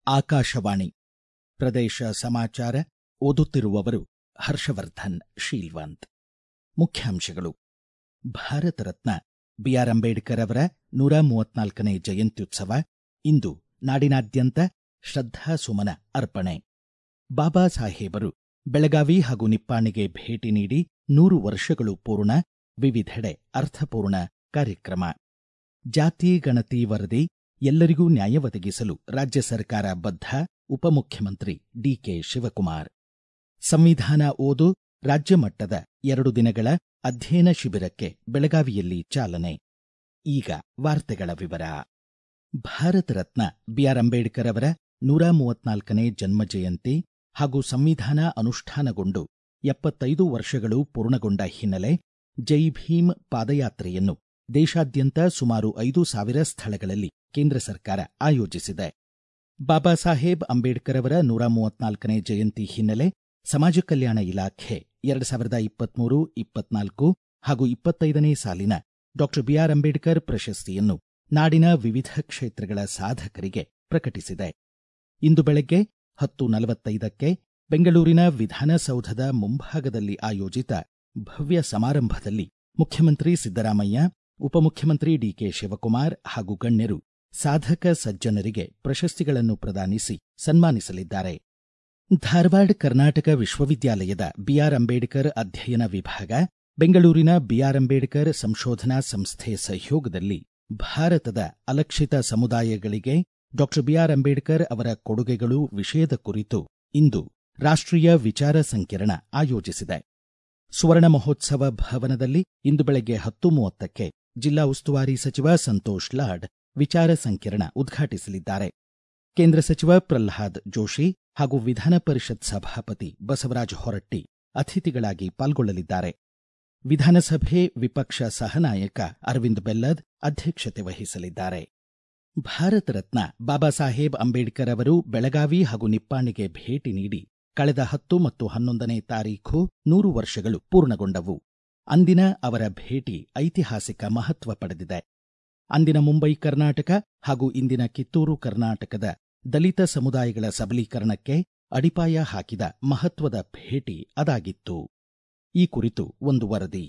ಆಕಾಶವಾಣಿ ಪ್ರದೇಶ ಸಮಾಚಾರ ಓದುತ್ತಿರುವವರು ಹರ್ಷವರ್ಧನ್ ಶೀಲ್ವಂತ್ ಮುಖ್ಯಾಂಶಗಳು ಭಾರತ ರತ್ನ ಬಿಆರ್ ಅಂಬೇಡ್ಕರ್ ಅವರ ನೂರ ಮೂವತ್ನಾಲ್ಕನೇ ಜಯಂತ್ಯುತ್ಸವ ಇಂದು ನಾಡಿನಾದ್ಯಂತ ಶ್ರದ್ಧಾಸುಮನ ಅರ್ಪಣೆ ಬಾಬಾ ಸಾಹೇಬರು ಬೆಳಗಾವಿ ಹಾಗೂ ನಿಪ್ಪಾಣಿಗೆ ಭೇಟಿ ನೀಡಿ ನೂರು ವರ್ಷಗಳು ಪೂರ್ಣ ವಿವಿಧೆಡೆ ಅರ್ಥಪೂರ್ಣ ಕಾರ್ಯಕ್ರಮ ಜಾತಿ ಗಣತಿ ವರದಿ ಎಲ್ಲರಿಗೂ ನ್ಯಾಯ ಒದಗಿಸಲು ರಾಜ್ಯ ಸರ್ಕಾರ ಬದ್ಧ ಉಪಮುಖ್ಯಮಂತ್ರಿ ಡಿಕೆ ಶಿವಕುಮಾರ್ ಸಂವಿಧಾನ ಓದು ರಾಜ್ಯ ಮಟ್ಟದ ಎರಡು ದಿನಗಳ ಅಧ್ಯಯನ ಶಿಬಿರಕ್ಕೆ ಬೆಳಗಾವಿಯಲ್ಲಿ ಚಾಲನೆ ಈಗ ವಾರ್ತೆಗಳ ವಿವರ ಭಾರತ ರತ್ನ ಬಿಆರ್ ಅಂಬೇಡ್ಕರ್ ಅವರ ನೂರ ಮೂವತ್ನಾಲ್ಕನೇ ಜನ್ಮ ಜಯಂತಿ ಹಾಗೂ ಸಂವಿಧಾನ ಅನುಷ್ಠಾನಗೊಂಡು ಎಪ್ಪತ್ತೈದು ವರ್ಷಗಳು ಪೂರ್ಣಗೊಂಡ ಹಿನ್ನೆಲೆ ಜೈ ಭೀಮ್ ಪಾದಯಾತ್ರೆಯನ್ನು ದೇಶಾದ್ಯಂತ ಸುಮಾರು ಐದು ಸಾವಿರ ಸ್ಥಳಗಳಲ್ಲಿ ಕೇಂದ್ರ ಸರ್ಕಾರ ಆಯೋಜಿಸಿದೆ ಬಾಬಾ ಸಾಹೇಬ್ ಅಂಬೇಡ್ಕರ್ ಅವರ ನೂರ ಮೂವತ್ನಾಲ್ಕನೇ ಜಯಂತಿ ಹಿನ್ನೆಲೆ ಸಮಾಜ ಕಲ್ಯಾಣ ಇಲಾಖೆ ಎರಡು ಸಾವಿರದ ಇಪ್ಪತ್ಮೂರು ಇಪ್ಪತ್ನಾಲ್ಕು ಹಾಗೂ ಇಪ್ಪತ್ತೈದನೇ ಸಾಲಿನ ಡಾಕ್ಟರ್ ಬಿಆರ್ ಅಂಬೇಡ್ಕರ್ ಪ್ರಶಸ್ತಿಯನ್ನು ನಾಡಿನ ವಿವಿಧ ಕ್ಷೇತ್ರಗಳ ಸಾಧಕರಿಗೆ ಪ್ರಕಟಿಸಿದೆ ಇಂದು ಬೆಳಗ್ಗೆ ಹತ್ತು ನಲವತ್ತೈದಕ್ಕೆ ಬೆಂಗಳೂರಿನ ವಿಧಾನಸೌಧದ ಮುಂಭಾಗದಲ್ಲಿ ಆಯೋಜಿತ ಭವ್ಯ ಸಮಾರಂಭದಲ್ಲಿ ಮುಖ್ಯಮಂತ್ರಿ ಸಿದ್ದರಾಮಯ್ಯ ಉಪಮುಖ್ಯಮಂತ್ರಿ ಡಿಕೆ ಶಿವಕುಮಾರ್ ಹಾಗೂ ಗಣ್ಯರು ಸಾಧಕ ಸಜ್ಜನರಿಗೆ ಪ್ರಶಸ್ತಿಗಳನ್ನು ಪ್ರದಾನಿಸಿ ಸನ್ಮಾನಿಸಲಿದ್ದಾರೆ ಧಾರವಾಡ ಕರ್ನಾಟಕ ವಿಶ್ವವಿದ್ಯಾಲಯದ ಬಿಆರ್ ಅಂಬೇಡ್ಕರ್ ಅಧ್ಯಯನ ವಿಭಾಗ ಬೆಂಗಳೂರಿನ ಬಿಆರ್ ಅಂಬೇಡ್ಕರ್ ಸಂಶೋಧನಾ ಸಂಸ್ಥೆ ಸಹಯೋಗದಲ್ಲಿ ಭಾರತದ ಅಲಕ್ಷಿತ ಸಮುದಾಯಗಳಿಗೆ ಡಾಕ್ಟರ್ ಬಿಆರ್ ಅಂಬೇಡ್ಕರ್ ಅವರ ಕೊಡುಗೆಗಳು ವಿಷಯದ ಕುರಿತು ಇಂದು ರಾಷ್ಟ್ರೀಯ ವಿಚಾರ ಸಂಕಿರಣ ಆಯೋಜಿಸಿದೆ ಸುವರ್ಣ ಮಹೋತ್ಸವ ಭವನದಲ್ಲಿ ಇಂದು ಬೆಳಗ್ಗೆ ಹತ್ತು ಮೂವತ್ತಕ್ಕೆ ಜಿಲ್ಲಾ ಉಸ್ತುವಾರಿ ಸಚಿವ ಸಂತೋಷ್ ಲಾಡ್ ವಿಚಾರ ಸಂಕಿರಣ ಉದ್ಘಾಟಿಸಲಿದ್ದಾರೆ ಕೇಂದ್ರ ಸಚಿವ ಪ್ರಲ್ಹಾದ್ ಜೋಶಿ ಹಾಗೂ ವಿಧಾನ ಪರಿಷತ್ ಸಭಾಪತಿ ಬಸವರಾಜ ಹೊರಟ್ಟಿ ಅತಿಥಿಗಳಾಗಿ ಪಾಲ್ಗೊಳ್ಳಲಿದ್ದಾರೆ ವಿಧಾನಸಭೆ ವಿಪಕ್ಷ ಸಹನಾಯಕ ಅರವಿಂದ್ ಬೆಲ್ಲದ್ ಅಧ್ಯಕ್ಷತೆ ವಹಿಸಲಿದ್ದಾರೆ ಭಾರತ ರತ್ನ ಬಾಬಾ ಸಾಹೇಬ್ ಅಂಬೇಡ್ಕರ್ ಅವರು ಬೆಳಗಾವಿ ಹಾಗೂ ನಿಪ್ಪಾಣಿಗೆ ಭೇಟಿ ನೀಡಿ ಕಳೆದ ಹತ್ತು ಮತ್ತು ಹನ್ನೊಂದನೇ ತಾರೀಖು ನೂರು ವರ್ಷಗಳು ಪೂರ್ಣಗೊಂಡವು ಅಂದಿನ ಅವರ ಭೇಟಿ ಐತಿಹಾಸಿಕ ಮಹತ್ವ ಪಡೆದಿದೆ ಅಂದಿನ ಮುಂಬೈ ಕರ್ನಾಟಕ ಹಾಗೂ ಇಂದಿನ ಕಿತ್ತೂರು ಕರ್ನಾಟಕದ ದಲಿತ ಸಮುದಾಯಗಳ ಸಬಲೀಕರಣಕ್ಕೆ ಅಡಿಪಾಯ ಹಾಕಿದ ಮಹತ್ವದ ಭೇಟಿ ಅದಾಗಿತ್ತು ಈ ಕುರಿತು ಒಂದು ವರದಿ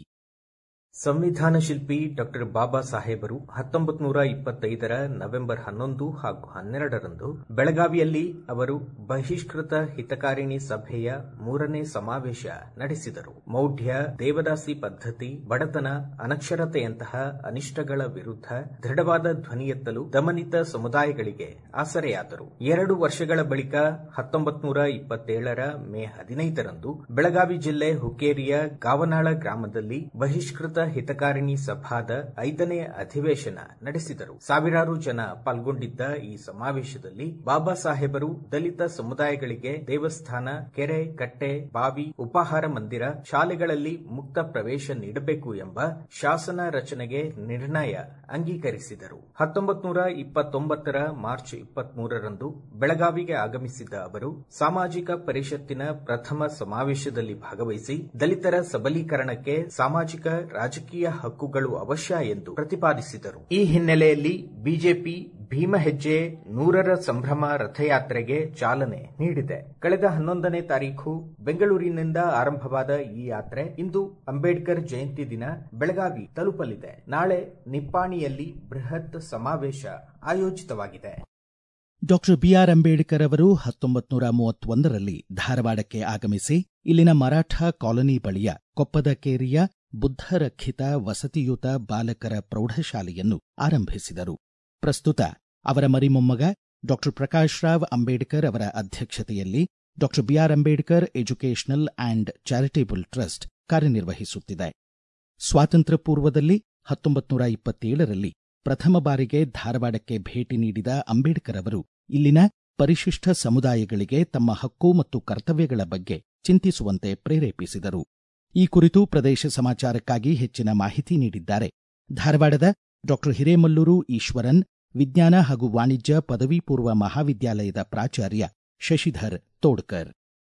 ಸಂವಿಧಾನ ಶಿಲ್ಪಿ ಡಾಕ್ಟರ್ ಬಾಬಾ ಸಾಹೇಬರು ಹತ್ತೊಂಬತ್ತು ನೂರ ಇಪ್ಪತ್ತೈದರ ನವೆಂಬರ್ ಹನ್ನೊಂದು ಹಾಗೂ ಹನ್ನೆರಡರಂದು ಬೆಳಗಾವಿಯಲ್ಲಿ ಅವರು ಬಹಿಷ್ಕೃತ ಹಿತಕಾರಿಣಿ ಸಭೆಯ ಮೂರನೇ ಸಮಾವೇಶ ನಡೆಸಿದರು ಮೌಢ್ಯ ದೇವದಾಸಿ ಪದ್ಧತಿ ಬಡತನ ಅನಕ್ಷರತೆಯಂತಹ ಅನಿಷ್ಟಗಳ ವಿರುದ್ಧ ದೃಢವಾದ ಧ್ವನಿ ಎತ್ತಲು ದಮನಿತ ಸಮುದಾಯಗಳಿಗೆ ಆಸರೆಯಾದರು ಎರಡು ವರ್ಷಗಳ ಬಳಿಕ ಹತ್ತೊಂಬತ್ತು ನೂರ ಇಪ್ಪತ್ತೇಳರ ಮೇ ಹದಿನೈದರಂದು ಬೆಳಗಾವಿ ಜಿಲ್ಲೆ ಹುಕ್ಕೇರಿಯ ಗಾವನಾಳ ಗ್ರಾಮದಲ್ಲಿ ಬಹಿಷ್ಕೃತ ಹಿತಕಾರಿಣಿ ಸಭಾದ ಐದನೇ ಅಧಿವೇಶನ ನಡೆಸಿದರು ಸಾವಿರಾರು ಜನ ಪಾಲ್ಗೊಂಡಿದ್ದ ಈ ಸಮಾವೇಶದಲ್ಲಿ ಬಾಬಾ ಸಾಹೇಬರು ದಲಿತ ಸಮುದಾಯಗಳಿಗೆ ದೇವಸ್ಥಾನ ಕೆರೆ ಕಟ್ಟೆ ಬಾವಿ ಉಪಾಹಾರ ಮಂದಿರ ಶಾಲೆಗಳಲ್ಲಿ ಮುಕ್ತ ಪ್ರವೇಶ ನೀಡಬೇಕು ಎಂಬ ಶಾಸನ ರಚನೆಗೆ ನಿರ್ಣಯ ಅಂಗೀಕರಿಸಿದರು ಹತ್ತೊಂಬತ್ತು ನೂರ ಇಪ್ಪತ್ತೊಂಬತ್ತರ ಮಾರ್ಚ್ ಇಪ್ಪತ್ಮೂರರಂದು ಬೆಳಗಾವಿಗೆ ಆಗಮಿಸಿದ್ದ ಅವರು ಸಾಮಾಜಿಕ ಪರಿಷತ್ತಿನ ಪ್ರಥಮ ಸಮಾವೇಶದಲ್ಲಿ ಭಾಗವಹಿಸಿ ದಲಿತರ ಸಬಲೀಕರಣಕ್ಕೆ ಸಾಮಾಜಿಕ ರಾಜಕೀಯ ಹಕ್ಕುಗಳು ಅವಶ್ಯ ಎಂದು ಪ್ರತಿಪಾದಿಸಿದರು ಈ ಹಿನ್ನೆಲೆಯಲ್ಲಿ ಬಿಜೆಪಿ ಭೀಮ ಹೆಜ್ಜೆ ನೂರರ ಸಂಭ್ರಮ ರಥಯಾತ್ರೆಗೆ ಚಾಲನೆ ನೀಡಿದೆ ಕಳೆದ ಹನ್ನೊಂದನೇ ತಾರೀಖು ಬೆಂಗಳೂರಿನಿಂದ ಆರಂಭವಾದ ಈ ಯಾತ್ರೆ ಇಂದು ಅಂಬೇಡ್ಕರ್ ಜಯಂತಿ ದಿನ ಬೆಳಗಾವಿ ತಲುಪಲಿದೆ ನಾಳೆ ನಿಪ್ಪಾಣಿಯಲ್ಲಿ ಬೃಹತ್ ಸಮಾವೇಶ ಆಯೋಜಿತವಾಗಿದೆ ಡಾಕ್ಟರ್ ಬಿಆರ್ ಅಂಬೇಡ್ಕರ್ ಅವರು ಹತ್ತೊಂಬತ್ತು ನೂರ ಮೂವತ್ತೊಂದರಲ್ಲಿ ಧಾರವಾಡಕ್ಕೆ ಆಗಮಿಸಿ ಇಲ್ಲಿನ ಮರಾಠ ಕಾಲೋನಿ ಬಳಿಯ ಕೊಪ್ಪದ ಕೇರಿಯ ಬುದ್ಧರಕ್ಷಿತ ವಸತಿಯುತ ಬಾಲಕರ ಪ್ರೌಢಶಾಲೆಯನ್ನು ಆರಂಭಿಸಿದರು ಪ್ರಸ್ತುತ ಅವರ ಮರಿಮೊಮ್ಮಗ ಡಾಕ್ಟರ್ ಪ್ರಕಾಶ್ ರಾವ್ ಅಂಬೇಡ್ಕರ್ ಅವರ ಅಧ್ಯಕ್ಷತೆಯಲ್ಲಿ doctor BR Ambedkar educational and charitable trust ಕಾರ್ಯನಿರ್ವಹಿಸುತ್ತಿದೆ ಸ್ವಾತಂತ್ರ್ಯ ಪೂರ್ವದಲ್ಲಿ ಹತ್ತೊಂಬತ್ತು ನೂರ ಇಪ್ಪತ್ತೇಳರಲ್ಲಿ ಪ್ರಥಮ ಬಾರಿಗೆ ಧಾರವಾಡಕ್ಕೆ ಭೇಟಿ ನೀಡಿದ ಅಂಬೇಡ್ಕರ್ ಅವರು ಇಲ್ಲಿನ ಪರಿಶಿಷ್ಟ ಸಮುದಾಯಗಳಿಗೆ ತಮ್ಮ ಹಕ್ಕು ಮತ್ತು ಕರ್ತವ್ಯಗಳ ಬಗ್ಗೆ ಚಿಂತಿಸುವಂತೆ ಪ್ರೇರೇಪಿಸಿದರು ಈ ಕುರಿತು ಪ್ರದೇಶ ಸಮಾಚಾರಕ್ಕಾಗಿ ಹೆಚ್ಚಿನ ಮಾಹಿತಿ ನೀಡಿದ್ದಾರೆ ಧಾರವಾಡದ ಡಾಕ್ಟರ್ ಹಿರೇಮಲ್ಲೂರು ಈಶ್ವರನ್ ವಿಜ್ಞಾನ ಹಾಗೂ ವಾಣಿಜ್ಯ ಪದವಿ ಪೂರ್ವ ಮಹಾವಿದ್ಯಾಲಯದ ಪ್ರಾಚಾರ್ಯ ಶಶಿಧರ್ ತೋಡ್ಕರ್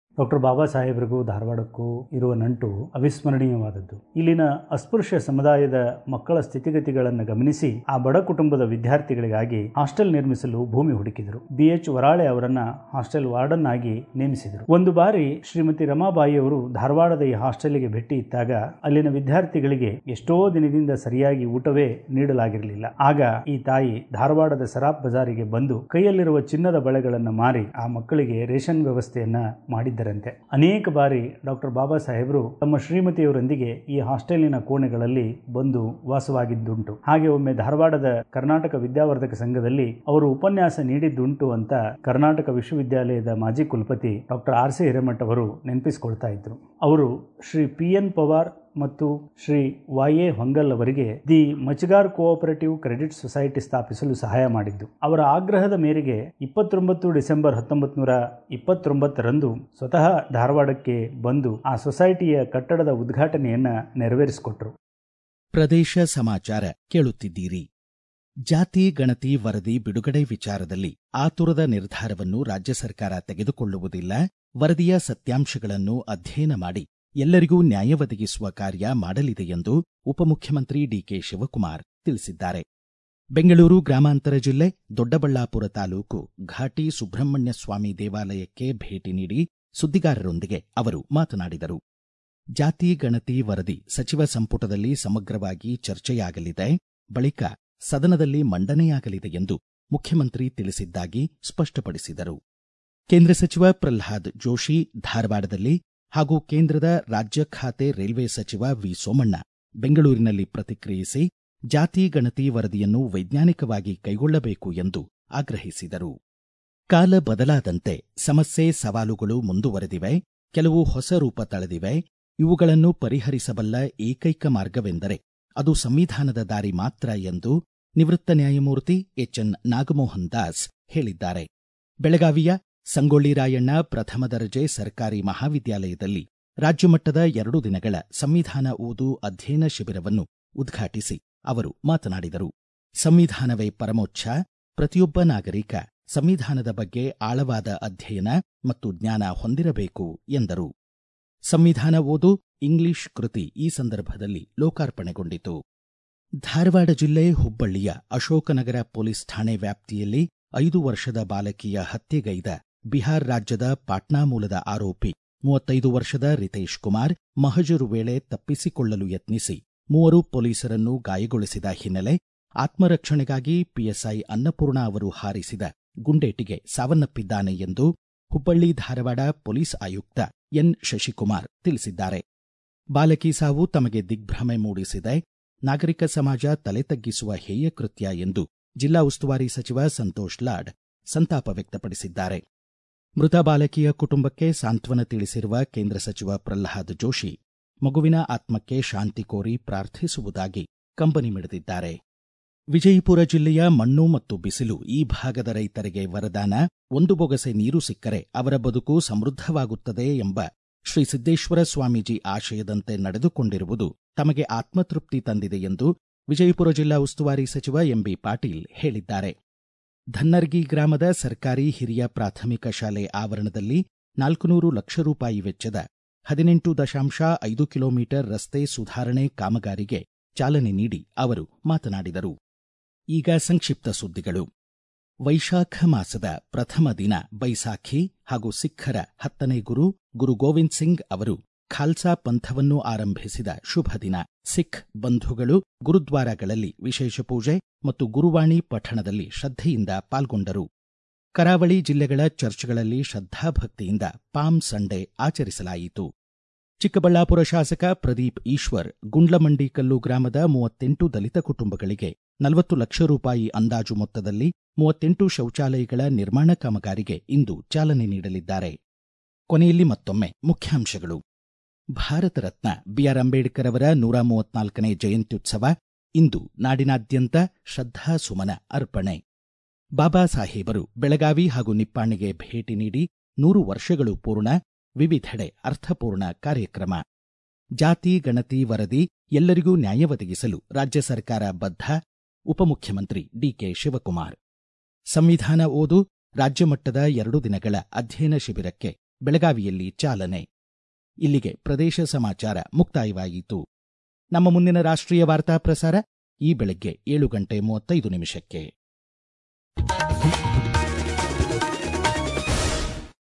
ಡಾಕ್ಟರ್ ಬಾಬಾ ಸಾಹೇಬರಿಗೂ ಧಾರವಾಡಕ್ಕೂ ಇರುವ ನಂಟು ಅವಿಸ್ಮರಣೀಯವಾದದ್ದು ಇಲ್ಲಿನ ಅಸ್ಪೃಶ್ಯ ಸಮುದಾಯದ ಮಕ್ಕಳ ಸ್ಥಿತಿಗತಿಗಳನ್ನು ಗಮನಿಸಿ ಆ ಬಡ ಕುಟುಂಬದ ವಿದ್ಯಾರ್ಥಿಗಳಿಗಾಗಿ ಹಾಸ್ಟೆಲ್ ನಿರ್ಮಿಸಲು ಭೂಮಿ ಹುಡುಕಿದರು ಬಿ ಎಚ್ ವರಾಳೆ ಅವರನ್ನ ಹಾಸ್ಟೆಲ್ ವಾರ್ಡನ್ ಆಗಿ ನೇಮಿಸಿದರು ಒಂದು ಬಾರಿ ಶ್ರೀಮತಿ ರಮಾಬಾಯಿ ಅವರು ಧಾರವಾಡದ ಈ ಹಾಸ್ಟೆಲ್ಗೆ ಭೇಟಿ ಇದ್ದಾಗ ಅಲ್ಲಿನ ವಿದ್ಯಾರ್ಥಿಗಳಿಗೆ ಎಷ್ಟೋ ದಿನದಿಂದ ಸರಿಯಾಗಿ ಊಟವೇ ನೀಡಲಾಗಿರಲಿಲ್ಲ ಆಗ ಈ ತಾಯಿ ಧಾರವಾಡದ ಸರಾಫ್ ಬಜಾರಿಗೆ ಬಂದು ಕೈಯಲ್ಲಿರುವ ಚಿನ್ನದ ಬಳೆಗಳನ್ನು ಮಾರಿ ಆ ಮಕ್ಕಳಿಗೆ ರೇಷನ್ ವ್ಯವಸ್ಥೆಯನ್ನ ಮಾಡಿದ್ದರಂತೆ ಅನೇಕ ಬಾರಿ ಡಾಕ್ಟರ್ ಬಾಬಾ ಸಾಹೇಬರು ತಮ್ಮ ಶ್ರೀಮತಿಯವರೊಂದಿಗೆ ಈ ಹಾಸ್ಟೆಲಿನ ಕೋಣೆಗಳಲ್ಲಿ ಬಂದು ವಾಸವಾಗಿದ್ದುಂಟು ಹಾಗೆ ಒಮ್ಮೆ ಧಾರವಾಡದ ಕರ್ನಾಟಕ ವಿದ್ಯಾವರ್ಧಕ ಸಂಘದಲ್ಲಿ ಅವರು ಉಪನ್ಯಾಸ ನೀಡಿದ್ದುಂಟು ಅಂತ ಕರ್ನಾಟಕ ವಿಶ್ವವಿದ್ಯಾಲಯದ ಮಾಜಿ ಕುಲಪತಿ ಡಾಕ್ಟರ್ ಆರ್ ಸಿ ಹಿರೇಮಠ್ ಅವರು ನೆನಪಿಸಿಕೊಳ್ತಾ ಇದ್ರು ಅವರು ಶ್ರೀ ಪಿ ಎನ್ ಪವಾರ್ ಮತ್ತು ಶ್ರೀ ವೈ ಎ ಹೊಂಗಲ್ ಅವರಿಗೆ the Machagar cooperative credit society ಸ್ಥಾಪಿಸಲು ಸಹಾಯ ಮಾಡಿದ್ದು ಅವರ ಆಗ್ರಹದ ಮೇರೆಗೆ ಇಪ್ಪತ್ತೊಂಬತ್ತು ಡಿಸೆಂಬರ್ ಹತ್ತೊಂಬತ್ತು ನೂರ ಇಪ್ಪತ್ತೊಂಬತ್ತರಂದು ಸ್ವತಃ ಧಾರವಾಡಕ್ಕೆ ಬಂದು ಆ ಸೊಸೈಟಿಯ ಕಟ್ಟಡದ ಉದ್ಘಾಟನೆಯನ್ನ ನೆರವೇರಿಸಿಕೊಟ್ರು ಪ್ರದೇಶ ಸಮಾಚಾರ ಕೇಳುತ್ತಿದ್ದೀರಿ ಜಾತಿ ಗಣತಿ ವರದಿ ಬಿಡುಗಡೆ ವಿಚಾರದಲ್ಲಿ ಆತುರದ ನಿರ್ಧಾರವನ್ನು ರಾಜ್ಯ ಸರ್ಕಾರ ತೆಗೆದುಕೊಳ್ಳುವುದಿಲ್ಲ ವರದಿಯ ಸತ್ಯಾಂಶಗಳನ್ನು ಅಧ್ಯಯನ ಮಾಡಿ ಎಲ್ಲರಿಗೂ ನ್ಯಾಯ ಒದಗಿಸುವ ಕಾರ್ಯ ಮಾಡಲಿದೆ ಎಂದು ಉಪಮುಖ್ಯಮಂತ್ರಿ ಡಿಕೆ ಶಿವಕುಮಾರ್ ತಿಳಿಸಿದ್ದಾರೆ ಬೆಂಗಳೂರು ಗ್ರಾಮಾಂತರ ಜಿಲ್ಲೆ ದೊಡ್ಡಬಳ್ಳಾಪುರ ತಾಲೂಕು ಘಾಟಿ ಸುಬ್ರಹ್ಮಣ್ಯ ಸ್ವಾಮಿ ದೇವಾಲಯಕ್ಕೆ ಭೇಟಿ ನೀಡಿ ಸುದ್ದಿಗಾರರೊಂದಿಗೆ ಅವರು ಮಾತನಾಡಿದರು ಜಾತಿ ಗಣತಿ ವರದಿ ಸಚಿವ ಸಂಪುಟದಲ್ಲಿ ಸಮಗ್ರವಾಗಿ ಚರ್ಚೆಯಾಗಲಿದೆ ಬಳಿಕ ಸದನದಲ್ಲಿ ಮಂಡನೆಯಾಗಲಿದೆ ಎಂದು ಮುಖ್ಯಮಂತ್ರಿ ತಿಳಿಸಿದ್ದಾಗಿ ಸ್ಪಷ್ಟಪಡಿಸಿದರು ಕೇಂದ್ರ ಸಚಿವ ಪ್ರಲ್ಹಾದ್ ಜೋಶಿ ಧಾರವಾಡದಲ್ಲಿ ಹಾಗೂ ಕೇಂದ್ರದ ರಾಜ್ಯ ಖಾತೆ ರೈಲ್ವೆ ಸಚಿವ ವಿ ಸೋಮಣ್ಣ ಬೆಂಗಳೂರಿನಲ್ಲಿ ಪ್ರತಿಕ್ರಿಯಿಸಿ ಜಾತಿ ಗಣತಿ ವರದಿಯನ್ನು ವೈಜ್ಞಾನಿಕವಾಗಿ ಕೈಗೊಳ್ಳಬೇಕು ಎಂದು ಆಗ್ರಹಿಸಿದರು ಕಾಲ ಬದಲಾದಂತೆ ಸಮಸ್ಯೆ ಸವಾಲುಗಳು ಮುಂದುವರೆದಿವೆ ಕೆಲವು ಹೊಸ ರೂಪ ತಳೆದಿವೆ ಇವುಗಳನ್ನು ಪರಿಹರಿಸಬಲ್ಲ ಏಕೈಕ ಮಾರ್ಗವೆಂದರೆ ಅದು ಸಂವಿಧಾನದ ದಾರಿ ಮಾತ್ರ ಎಂದು ನಿವೃತ್ತ ನ್ಯಾಯಮೂರ್ತಿ ಎಚ್ಎನ್ ನಾಗಮೋಹನ್ ದಾಸ್ ಹೇಳಿದ್ದಾರೆ ಬೆಳಗಾವಿಯ ಸಂಗೊಳ್ಳಿ ರಾಯಣ್ಣ ಪ್ರಥಮ ದರ್ಜೆ ಸರ್ಕಾರಿ ಮಹಾವಿದ್ಯಾಲಯದಲ್ಲಿ ರಾಜ್ಯಮಟ್ಟದ ಎರಡು ದಿನಗಳ ಸಂವಿಧಾನ ಓದು ಅಧ್ಯಯನ ಶಿಬಿರವನ್ನು ಉದ್ಘಾಟಿಸಿ ಅವರು ಮಾತನಾಡಿದರು ಸಂವಿಧಾನವೇ ಪರಮೋಚ್ಛ ಪ್ರತಿಯೊಬ್ಬ ನಾಗರಿಕ ಸಂವಿಧಾನದ ಬಗ್ಗೆ ಆಳವಾದ ಅಧ್ಯಯನ ಮತ್ತು ಜ್ಞಾನ ಹೊಂದಿರಬೇಕು ಎಂದರು ಸಂವಿಧಾನ ಓದು ಇಂಗ್ಲಿಷ್ ಕೃತಿ ಈ ಸಂದರ್ಭದಲ್ಲಿ ಲೋಕಾರ್ಪಣೆಗೊಂಡಿತು ಧಾರವಾಡ ಜಿಲ್ಲೆ ಹುಬ್ಬಳ್ಳಿಯ ಅಶೋಕನಗರ ಪೊಲೀಸ್ ಠಾಣೆ ವ್ಯಾಪ್ತಿಯಲ್ಲಿ ಐದು ವರ್ಷದ ಬಾಲಕಿಯ ಹತ್ಯೆಗೈದ ಬಿಹಾರ್ ರಾಜ್ಯದ ಪಾಟ್ನಾ ಮೂಲದ ಆರೋಪಿ ಮೂವತ್ತೈದು ವರ್ಷದ ರಿತೇಶ್ ಕುಮಾರ್ ಮಹಜರು ವೇಳೆ ತಪ್ಪಿಸಿಕೊಳ್ಳಲು ಯತ್ನಿಸಿ ಮೂವರು ಪೊಲೀಸರನ್ನು ಗಾಯಗೊಳಿಸಿದ ಹಿನ್ನೆಲೆ ಆತ್ಮರಕ್ಷಣೆಗಾಗಿ ಪಿಎಸ್ಐ ಅನ್ನಪೂರ್ಣ ಅವರು ಹಾರಿಸಿದ ಗುಂಡೇಟಿಗೆ ಸಾವನ್ನಪ್ಪಿದ್ದಾನೆ ಎಂದು ಹುಬ್ಬಳ್ಳಿ ಧಾರವಾಡ ಪೊಲೀಸ್ ಆಯುಕ್ತ ಎನ್ ಶಶಿಕುಮಾರ್ ತಿಳಿಸಿದ್ದಾರೆ ಬಾಲಕಿ ಸಾವು ತಮಗೆ ದಿಗ್ಭ್ರಮೆ ಮೂಡಿಸಿದೆ ನಾಗರಿಕ ಸಮಾಜ ತಲೆ ತಗ್ಗಿಸುವ ಹೇಯ ಕೃತ್ಯ ಎಂದು ಜಿಲ್ಲಾ ಉಸ್ತುವಾರಿ ಸಚಿವ ಸಂತೋಷ್ ಲಾಡ್ ಸಂತಾಪ ವ್ಯಕ್ತಪಡಿಸಿದ್ದಾರೆ ಮೃತ ಬಾಲಕಿಯ ಕುಟುಂಬಕ್ಕೆ ಸಾಂತ್ವನ ತಿಳಿಸಿರುವ ಕೇಂದ್ರ ಸಚಿವ ಪ್ರಲ್ಹಾದ್ ಜೋಶಿ ಮಗುವಿನ ಆತ್ಮಕ್ಕೆ ಶಾಂತಿ ಕೋರಿ ಪ್ರಾರ್ಥಿಸುವುದಾಗಿ ಕಂಬನಿ ಮಿಡಿದಿದ್ದಾರೆ ವಿಜಯಪುರ ಜಿಲ್ಲೆಯ ಮಣ್ಣು ಮತ್ತು ಬಿಸಿಲು ಈ ಭಾಗದ ರೈತರಿಗೆ ವರದಾನ ಒಂದು ಬೊಗಸೆ ನೀರು ಸಿಕ್ಕರೆ ಅವರ ಬದುಕು ಸಮೃದ್ಧವಾಗುತ್ತದೆ ಎಂಬ ಶ್ರೀ ಸಿದ್ದೇಶ್ವರ ಸ್ವಾಮೀಜಿ ಆಶಯದಂತೆ ನಡೆದುಕೊಂಡಿರುವುದು ತಮಗೆ ಆತ್ಮತೃಪ್ತಿ ತಂದಿದೆ ಎಂದು ವಿಜಯಪುರ ಜಿಲ್ಲಾ ಉಸ್ತುವಾರಿ ಸಚಿವ ಎಂಬಿ ಪಾಟೀಲ್ ಹೇಳಿದ್ದಾರೆ ಧನ್ನರ್ಗಿ ಗ್ರಾಮದ ಸರ್ಕಾರಿ ಹಿರಿಯ ಪ್ರಾಥಮಿಕ ಶಾಲೆ ಆವರಣದಲ್ಲಿ ನಾಲ್ಕುನೂರು ಲಕ್ಷ ರೂಪಾಯಿ ವೆಚ್ಚದ ಹದಿನೆಂಟು ದಶಾಂಶ ಐದು ಕಿಲೋಮೀಟರ್ ರಸ್ತೆ ಸುಧಾರಣೆ ಕಾಮಗಾರಿಗೆ ಚಾಲನೆ ನೀಡಿ ಅವರು ಮಾತನಾಡಿದರು ಈಗ ಸಂಕ್ಷಿಪ್ತ ಸುದ್ದಿಗಳು ವೈಶಾಖ ಮಾಸದ ಪ್ರಥಮ ದಿನ ಬೈಸಾಖಿ ಹಾಗೂ ಸಿಖ್ಖರ ಹತ್ತನೇ ಗುರು ಗುರು ಗೋವಿಂದ್ ಸಿಂಗ್ ಅವರು ಖಾಲ್ಸಾ ಪಂಥವನ್ನು ಆರಂಭಿಸಿದ ಶುಭ ದಿನ ಸಿಖ್ ಬಂಧುಗಳು ಗುರುದ್ವಾರಗಳಲ್ಲಿ ವಿಶೇಷ ಪೂಜೆ ಮತ್ತು ಗುರುವಾಣಿ ಪಠಣದಲ್ಲಿ ಶ್ರದ್ಧೆಯಿಂದ ಪಾಲ್ಗೊಂಡರು ಕರಾವಳಿ ಜಿಲ್ಲೆಗಳ ಚರ್ಚ್ಗಳಲ್ಲಿ ಶ್ರದ್ಧಾಭಕ್ತಿಯಿಂದ ಪಾಮ್ ಸಂಡೆ ಆಚರಿಸಲಾಯಿತು ಚಿಕ್ಕಬಳ್ಳಾಪುರ ಶಾಸಕ ಪ್ರದೀಪ್ ಈಶ್ವರ್ ಗುಂಡ್ಲಮಂಡಿಕಲ್ಲು ಗ್ರಾಮದ ಮೂವತ್ತೆಂಟು ದಲಿತ ಕುಟುಂಬಗಳಿಗೆ ನಲವತ್ತು ಲಕ್ಷ ರೂಪಾಯಿ ಅಂದಾಜು ಮೊತ್ತದಲ್ಲಿ ಮೂವತ್ತೆಂಟು ಶೌಚಾಲಯಗಳ ನಿರ್ಮಾಣ ಕಾಮಗಾರಿಗೆ ಇಂದು ಚಾಲನೆ ನೀಡಲಿದ್ದಾರೆ ಕೊನೆಯಲ್ಲಿ ಮತ್ತೊಮ್ಮೆ ಮುಖ್ಯಾಂಶಗಳು ಭಾರತ ರತ್ನ ಬಿಆರ್ ಅಂಬೇಡ್ಕರ್ ಅವರ ನೂರ ಮೂವತ್ನಾಲ್ಕನೇ ಜಯಂತ್ಯುತ್ಸವ ಇಂದು ನಾಡಿನಾದ್ಯಂತ ಶ್ರದ್ಧಾ ಸುಮನ ಅರ್ಪಣೆ ಬಾಬಾ ಸಾಹೇಬರು ಬೆಳಗಾವಿ ಹಾಗೂ ನಿಪ್ಪಾಣಿಗೆ ಭೇಟಿ ನೀಡಿ ನೂರು ವರ್ಷಗಳು ಪೂರ್ಣ ವಿವಿಧೆಡೆ ಅರ್ಥಪೂರ್ಣ ಕಾರ್ಯಕ್ರಮ ಜಾತಿ ಗಣತಿ ವರದಿ ಎಲ್ಲರಿಗೂ ನ್ಯಾಯ ಒದಗಿಸಲು ರಾಜ್ಯ ಸರ್ಕಾರ ಬದ್ಧ ಉಪಮುಖ್ಯಮಂತ್ರಿ ಡಿಕೆ ಶಿವಕುಮಾರ್ ಸಂವಿಧಾನ ಓದು ರಾಜ್ಯ ಮಟ್ಟದ ಎರಡು ದಿನಗಳ ಅಧ್ಯಯನ ಶಿಬಿರಕ್ಕೆ ಬೆಳಗಾವಿಯಲ್ಲಿ ಚಾಲನೆ ಇಲ್ಲಿಗೆ ಪ್ರದೇಶ ಸಮಾಚಾರ ಮುಕ್ತಾಯವಾಯಿತು ನಮ್ಮ ಮುಂದಿನ ರಾಷ್ಟ್ರೀಯ ವಾರ್ತಾ ಪ್ರಸಾರ ಈ ಬೆಳಗ್ಗೆ ಏಳು ಗಂಟೆ ಮೂವತ್ತೈದು ನಿಮಿಷಕ್ಕೆ